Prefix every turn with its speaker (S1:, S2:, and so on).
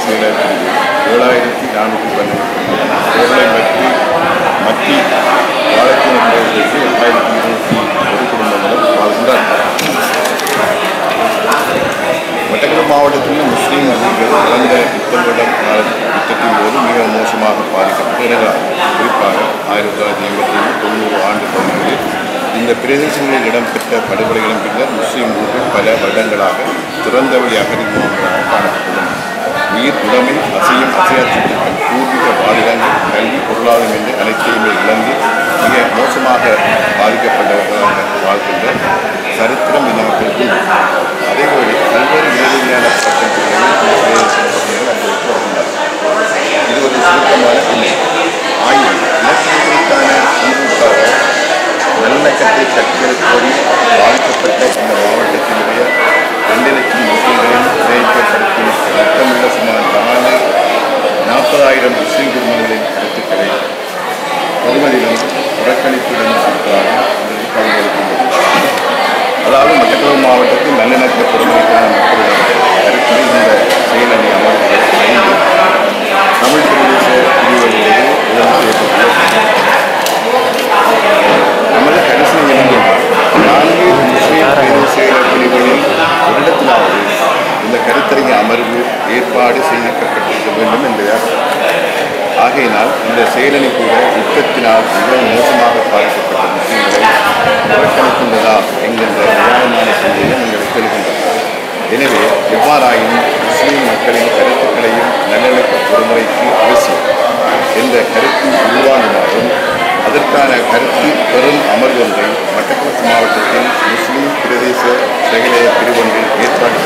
S1: செயலர் பிரிவு ஏழாயிரத்தி நானூற்றி பன்னெண்டு பொருளை பற்றி மத்தி வாழைப்பூர் என்பவர்களுக்கு எட்டாயிரத்தி இருபத்தி ஒரு குடும்பங்களும் வாழ்கின்றார்கள் மட்டக்களப்பு மாவட்டத்தில் முஸ்லீம் அகதிகள் கடந்த யுத்தங்களிடம் யுத்தத்தின் போது மிக மோசமாக பாதிக்கப்பட்டு இருக்கிறார் குறிப்பாக ஆயிரத்தி தொள்ளாயிரத்தி எண்பத்தி ஏழு தொண்ணூறு ஆண்டு பகுதிகளில் இந்த பிரதேசங்களில் இடம்பெற்ற படுகொலைகளின் பின்னர் முஸ்லீம் ஊர்கள் பல வருடங்களாக திறந்த வழி அகதி முகாம்களாக காணப்பட்டுள்ளன உயிர் உடைமை அசையும் அசையா சொத்துக்கள் பூர்வீக வாழிடங்கள் கல்வி பொருளாதாரம் என்று அனைத்தையுமே இழந்து மிக மோசமாக பாதிக்கப்பட்டவர்களாக வாழ்கின்ற சரித்திரம் இந்த மக்களுக்கு உண்டு. அதேபோல பல்வேறு இடைவெளியான பட்டங்களில் அனுபவித்து வருகின்றனர் இது ஒரு சுருக்கமான பிள்ளை ஆயினும் இலக்கியங்களுக்கான தீர்வுக்காக நல்லிணக்கத்தை கற்பிக்கோரி பாதிக்கப்பட்ட இந்த மாவட்டத்தினுடைய ரெண்டு லட்சம் முஸ்லீம்களையும் விளைவிக்கப்படுத்தும் அர்த்தமுள்ள சுமார் நாலு நாற்பதாயிரம் முஸ்லீம் குடும்பங்களின் கருத்துக்களை பொதுமதிலும் புறக்கணிப்புடன் இருப்பதாக எங்களுக்கு பரிந்துரைக்கின்றது அதாவது மட்டக்களப்பு மாவட்டத்தில் நல்லிணக்க பொறுமைக்கான மக்களிடம் கருத்தில் இந்த செயலணி அமர்வுகள் ஐந்து தமிழ் பிரதேச பிரிவுகளிலேயே உதவி செய்யப்பட்டுள்ளது நமது கடைசி இளைஞர் நான்கு முஸ்லீம் பிரதேச பிரிவுகளில் வருடத்திலாவது இந்த கருத்தரங்க அமர்வு ஏற்பாடு செய்திருக்கப்பட்டிருக்க வேண்டும் என்பதால் ஆகையினால் இந்த செயலணி கூட யுத்தத்தினால் மிகவும் மோசமாக பாதிக்கப்பட்ட முஸ்லீம்களை புறக்கணிக்கின்றதா என்கின்ற நியாயமான செய்தியை நீங்கள் எழுகின்றனர் எனவே எவ்வாறாயினும் முஸ்லீம் மக்களின் கருத்துக்களையும் நல்லிணக்க பொறுமுறைக்கு அவசியம் என்ற கருத்து உருவாகினாலும் அதற்கான கருத்து பெரும் அமர்வொன்றை மட்டக்களப்பு மாவட்டத்தில் முஸ்லீம் பிரதேச செயலய பிரிவொன்றில் ஏற்பாடு